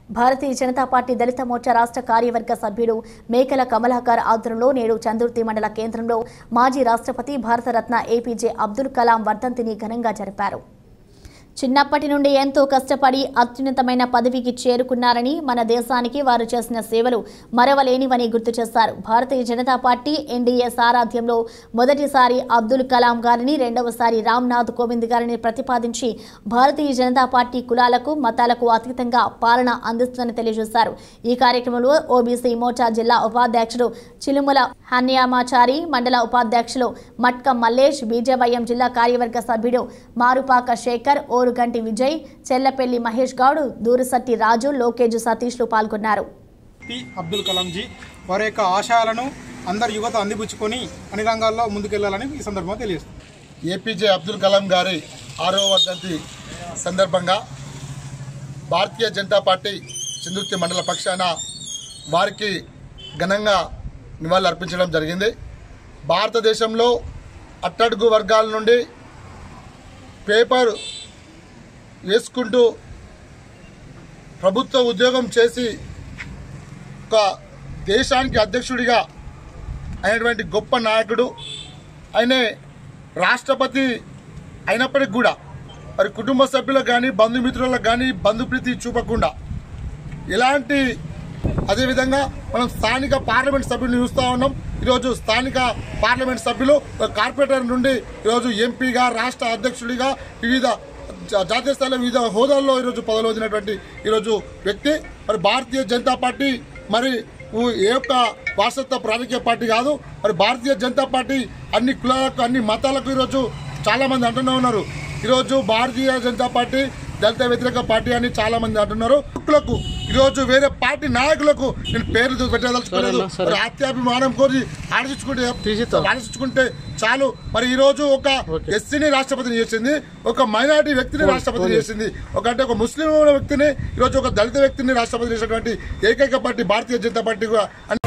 భారతీయ Janata party దళిత మోర్చా రాష్ట్ర కార్యవర్గ సభ్యుడు మేకల కమలాకర్ ఆధ్వర్యంలో నేడు చందుర్తి మండల కేంద్రంలో మాజీ రాష్ట్రపతి భారతరత్న ఏపీజే అబ్దుల్ కలాం వర్ధంతిని ఘనంగా జరిపారు చిన్నప్పటి నుండి ఎంతో కష్టపడి అత్యున్నతమైన పదవికి చేరుకున్నారని మన దేశానికి వారు చేసిన సేవలు మరవలేనివని గుర్తు చేశారు భారతీయ జనతా పార్టీ ఎన్డీఏ సారాధ్యంలో మొదటిసారి అబ్దుల్ కలాం గారిని రెండవసారి రామ్నాథ్ కోవింద్ గారిని ప్రతిపాదించి భారతీయ జనతా పార్టీ కులాలకు మతాలకు అతీతంగా పాలన అందిస్తుందని తెలియజేశారు ఈ కార్యక్రమంలో ఓబీసీ మోర్చా జిల్లా ఉపాధ్యక్షుడు చిలుముల హన్యామాచారి మండల ఉపాధ్యక్షులు మట్క మల్లేష్ బీజేవైఎం జిల్లా కార్యవర్గ సభ్యుడు మారుపాక శేఖర్ ఓరుగంటి విజయ్ చెల్లపెల్లి మహేష్ గౌడ్ దూరసట్టి రాజు లోకేజు సతీష్లు పాల్గొన్నారు పి అబ్దుల్ కలాం జీ వారి యొక్క ఆశయాలను అందరు యువత అందిపుచ్చుకొని అన్ని రంగాల్లో ముందుకెళ్లాలని ఈ సందర్భంగా తెలియజేస్తుంది ఏపీజే అబ్దుల్ కలాం గారి ఆరవ వర్ధంతి సందర్భంగా భారతీయ జనతా పార్టీ చిందుర్తి మండల పక్షాన వారికి ఘనంగా నివాళులు అర్పించడం జరిగింది భారతదేశంలో అట్టడుగు వర్గాల నుండి పేపర్ వేసుకుంటూ ప్రభుత్వ ఉద్యోగం చేసి ఒక దేశానికి అధ్యక్షుడిగా అయినటువంటి గొప్ప నాయకుడు ఆయనే రాష్ట్రపతి అయినప్పటికి కూడా మరి కుటుంబ సభ్యులకు కానీ బంధుమిత్రులకు కానీ బంధుప్రీతి చూపకుండా ఎలాంటి అదేవిధంగా మనం స్థానిక పార్లమెంట్ సభ్యులను చూస్తూ ఉన్నాం ఈరోజు స్థానిక పార్లమెంట్ సభ్యులు ఒక కార్పొరేటర్ నుండి ఈరోజు ఎంపీగా రాష్ట్ర అధ్యక్షుడిగా వివిధ జా- జాతీయ స్థాయిలో వివిధ హోదాల్లో ఈరోజు పదవులు పొందినటువంటి ఈరోజు వ్యక్తి మరి భారతీయ జనతా పార్టీ మరి ఊ- ఏ యొక్క వారసత్వ రాజకీయ పార్టీ కాదు మరి భారతీయ జనతా పార్టీ అన్ని కులాలకు అన్ని మతాలకు ఈరోజు చాలా మంది అంటూనే ఉన్నారు ఈరోజు భారతీయ జనతా పార్టీ దళిత వ్యతిరేక పార్టీ అని చాలా మంది అంటున్నారు కులకు ఈరోజు వేరే పార్టీ నాయకులకు నేను పేర్లు పెట్టదలుచుకోలేదు మరి అత్యాభిమానం కోరి ఆలోచించుకుంటే ఆలోచించుకుంటే చాలు మరి ఈ రోజు ఒక ఎస్సీని రాష్ట్రపతిని చేసింది ఒక మైనారిటీ వ్యక్తిని రాష్ట్రపతిని చేసింది ఒక అంటే ఒక ముస్లిం వ్యక్తిని ఈరోజు ఒక దళిత వ్యక్తిని రాష్ట్రపతి చేసినటువంటి ఏకైక పార్టీ భారతీయ జనతా పార్టీ కూడా